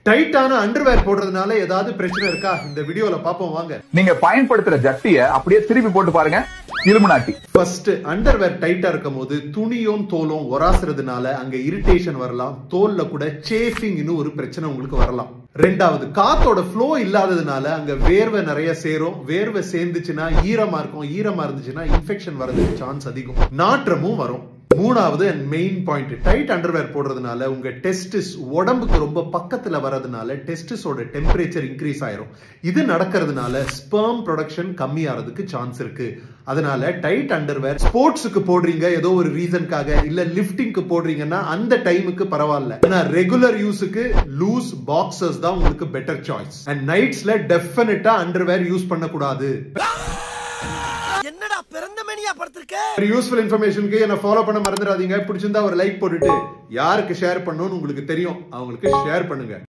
டைட்டான underwear போடுறதுனால ஏதாவது பிரச்சனை இருக்கா இந்த வீடியோல பாப்போம் வாங்க நீங்க பயன்படுத்துற ஜட்டிய அப்படியே திருப்பி போட்டு பாருங்க இலுமினாட்டி ஃபர்ஸ்ட் அண்டர்வேர் டைட்டா இருக்கும் போது துணியும் தோலும் உராசுறதுனால அங்க இரிட்டேஷன் வரலாம் தோல்ல கூட சேஃபிங்னு ஒரு பிரச்சனை உங்களுக்கு வரலாம் ரெண்டாவது காத்தோட ஃப்ளோ இல்லாததுனால அங்க வேர்வை நிறைய சேரும் வேர்வை சேர்ந்துச்சுன்னா ஈரமா இருக்கும் ஈரமா இருந்துச்சுன்னா இன்ஃபெக்ஷன் வரதுக்கு சான்ஸ் அதிகம் நாற்றமும் வரும் மூணாவது and main point tight underwear போடுறதுனால உங்க டெஸ்டிஸ் உடம்புக்கு ரொம்ப பக்கத்துல வரதுனால டெஸ்டிஸோட டெம்பரேச்சர் இன்க்ரீஸ் ஆயிரும் இது நடக்கிறதுனால ஸ்பெர்ம் ப்ரொடக்ஷன் கம்மியாகிறதுக்கு சான்ஸ் இருக்கு அதனால டைட் அண்டர்வேர் ஸ்போர்ட்ஸுக்கு போடுறீங்க ஏதோ ஒரு ரீசனுக்காக இல்ல லிஃப்டிங்க்கு போடுறீங்கன்னா அந்த டைமுக்கு பரவாயில்ல ஆனா ரெகுலர் யூஸுக்கு லூஸ் பாக்ஸஸ் தான் உங்களுக்கு பெட்டர் சாய்ஸ் அண்ட் நைட்ஸ்ல டெஃபினட்டா அண்டர்வேர் யூஸ் பண்ணக்கூடாது என்னடா பிறந்த மேனியா படுத்திருக்க ஒரு யூஸ்ஃபுல் இன்ஃபர்மேஷனுக்கு என்ன ஃபாலோ பண்ண மறந்துடாதீங்க பிடிச்சிருந்தா ஒரு லைக் போட்டுட்டு யாருக்கு ஷேர் பண்ணணும்னு உங்களுக்கு தெரியும் அவங்களுக்கு ஷேர் பண்ணுங்க